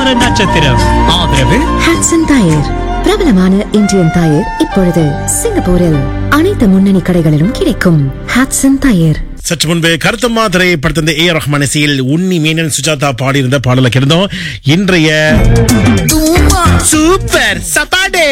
வார நட்சத்திரம் ஆதரவு ஹாட்சன் டயர் பிரபலமான இந்தியன் டயர் இப்பொழுது சிங்கப்பூரில் அனைத்து முன்னணி கடைகளிலும் கிடைக்கும் ஹாட்சன் டயர் சற்று முன்பு கருத்தம்மா திரைப்படத்தின் ஏ ஆர் ரஹ்மான் இசையில் உன்னி மேனன் சுஜாதா பாடியிருந்த பாடலை இருந்தோம் இன்றைய சூப்பர் சப்பாடே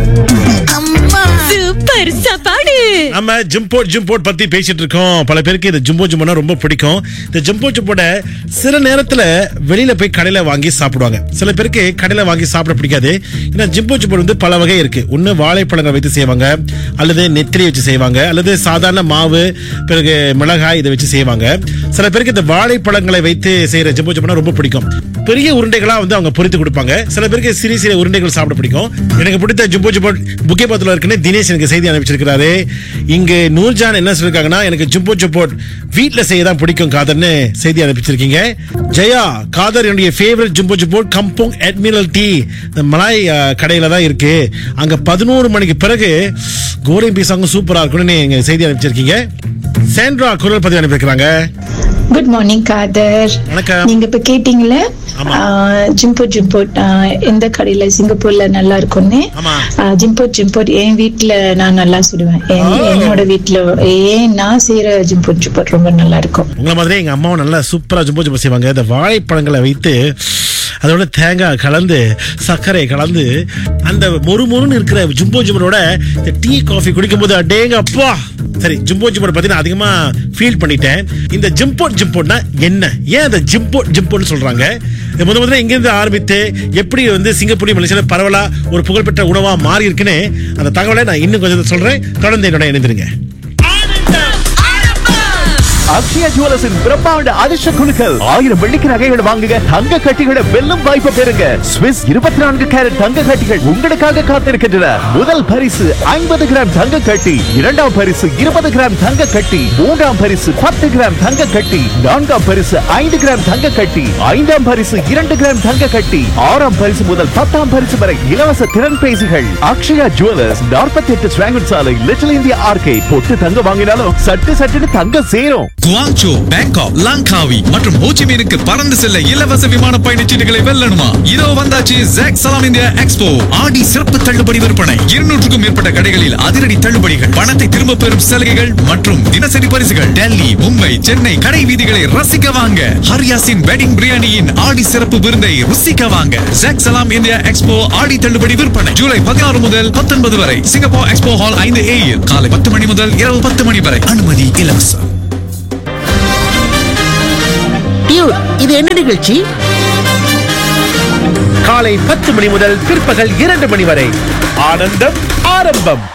சூப்பர் சாப்பாடு நம்ம ஜிம்போட் ஜிம்போட் பத்தி பேசிட்டு இருக்கோம் பல பேருக்கு இந்த ஜிம்போ ஜிம்போனா ரொம்ப பிடிக்கும் இந்த ஜிம்போ ஜிம்போட சில நேரத்துல வெளியில போய் கடையில வாங்கி சாப்பிடுவாங்க சில பேருக்கு கடையில வாங்கி சாப்பிட பிடிக்காது ஏன்னா ஜிம்போ ஜிம்போட் வந்து பல வகை இருக்கு ஒண்ணு வாழைப்பழங்கள் வைத்து செய்வாங்க அல்லது நெத்திலி வச்சு செய்வாங்க அல்லது சாதாரண மாவு பிறகு மிளகாய் இதை வச்சு செய்வாங்க சில பேருக்கு இந்த வாழைப்பழங்களை வைத்து செய்யற ஜிம்போ ஜிம்போனா ரொம்ப பிடிக்கும் பெரிய உருண்டைகளா வந்து அவங்க பொரித்து கொடுப்பாங்க சில பேருக்கு சிறிய சிறிய உருண்டைகள் சாப்பிட பிடிக்கும் எனக்கு பிடித்த ஜிம்போ ஜிம்போ புக்கே பத்துல இருக்குன்னு தினேஷ் எனக்கு செய்தி அனுப்பிச்சிருக்கிறாரு இங்கு நூர்ஜான் என்ன சொல்லிருக்காங்கன்னா எனக்கு ஜிம்போ ஜிம்போட் வீட்ல செய்ய தான் பிடிக்கும் காதர்னு செய்தி அனுப்பிச்சிருக்கீங்க ஜெயா காதர் என்னுடைய ஃபேவரட் ஜிம்போ ஜிம்போட் கம்போங் அட்மிரல் டீ இந்த மலாய் அஹ், கடையில தான் இருக்கு அங்க பதினோரு மணிக்கு பிறகு கோரியம் பீசாங்க சூப்பரா இருக்கும்னு நீங்க செய்தி அனுப்பிச்சிருக்கீங்க சாண்ட்ரா குரல் பதிவு அனுப்பியிருக்கிறாங்க குட் மார்னிங் காதர் வணக்கம். நீங்க இப்ப கேட்டீங்களே ஆமா. ஜிம்போ ஜிம்போட் எந்த கடையில சிங்கப்பூர்ல நல்லா இருக்கும்னு ஆமா. ஜிம்போ ஜிம்போட் என் வீட்ல நான் நல்லா சுடுவேன் என்- Oh. என்னோட வீட்ல ஏன் நான் செய்யற ஜிம்போ ஜிம்போட் ரொம்ப நல்லா இருக்கும் உங்களை மாதிரி எங்க அம்மாவும் நல்லா சூப்பரா ஜும்போ ஜும்போ செய்வாங்க இந்த வாழைப்பழங்களை வைத்து அதோட தேங்காய் கலந்து சர்க்கரை கலந்து அந்த மொறு மொறுன்னு இருக்கிற ஜும்போ ஜும்பனோட இந்த டீ காஃபி குடிக்கும்போது அடேங்க அப்பா சரி ஜிம்போ ஜிம்போட பத்தி நான் அதிகமா ஃபீல் பண்ணிட்டேன் இந்த ஜிம்போட் ஜிம்போட்னா என்ன ஏன் அந்த ஜிம்போட் ஜிம்போட்னு சொல்றாங்க இது முத முதல்ல எங்கிருந்து ஆரம்பித்து எப்படி வந்து சிங்கப்பூர் மலேசியால பரவலா ஒரு புகழ்பெற்ற உணவா மாறி இருக்குன்னு அந்த தகவலை நான் இன்னும் கொஞ்சம் சொல்றேன் தொடர்ந்து என்னோட இணைந்திருங்க அக்ஷயா ஜுவல்லர்ஸின் பிரம்மாண்ட அதிர்ஷ்ட குழுக்கள் ஆயிரம் வெள்ளிக்கு நகைகள் வாங்குங்க தங்க கட்டிகளை வெல்லும் வாய்ப்பு பெறுங்க ஸ்விஸ் இருபத்தி நான்கு கேரட் தங்க கட்டிகள் உங்களுக்காக காத்திருக்கின்றன முதல் பரிசு ஐம்பது கிராம் தங்க கட்டி இரண்டாம் பரிசு இருபது கிராம் தங்க கட்டி மூன்றாம் பரிசு பத்து கிராம் தங்க கட்டி நான்காம் பரிசு ஐந்து கிராம் தங்க கட்டி ஐந்தாம் பரிசு இரண்டு கிராம் தங்க கட்டி ஆறாம் பரிசு முதல் பத்தாம் பரிசு வரை இலவச திறன் பேசிகள் அக்ஷயா ஜுவல்லர்ஸ் நாற்பத்தி எட்டு ஸ்வாங்கட் சாலை லிட்டில் இந்தியா ஆர்கே பொட்டு தங்க வாங்கினாலும் சட்டு சட்டுன்னு தங்க சேரும் குவாங்சோ பேங்காக் லாங்காவி மற்றும் ஹோச்சிமீனுக்கு பறந்து செல்ல இலவச விமான பயணச்சீட்டுகளை வெல்லணுமா இதோ வந்தாச்சு ஜாக் சலாம் இந்தியா எக்ஸ்போ ஆடி சிறப்பு தள்ளுபடி விற்பனை இருநூற்றுக்கும் மேற்பட்ட கடைகளில் அதிரடி தள்ளுபடிகள் பணத்தை திரும்ப பெறும் சலுகைகள் மற்றும் தினசரி பரிசுகள் டெல்லி மும்பை சென்னை கடை வீதிகளை ரசிக்க வாங்க ஹரியாசின் வெட்டிங் பிரியாணியின் ஆடி சிறப்பு விருந்தை ருசிக்க வாங்க ஜாக் சலாம் இந்தியா எக்ஸ்போ ஆடி தள்ளுபடி விற்பனை ஜூலை பதினாறு முதல் பத்தொன்பது வரை சிங்கப்பூர் எக்ஸ்போ ஹால் ஐந்து ஏயில் காலை பத்து மணி முதல் இரவு பத்து மணி வரை அனுமதி இலவசம் டியூட் இது என்ன நிகழ்ச்சி காலை பத்து மணி முதல் பிற்பகல் இரண்டு மணி வரை ஆனந்தம் ஆரம்பம்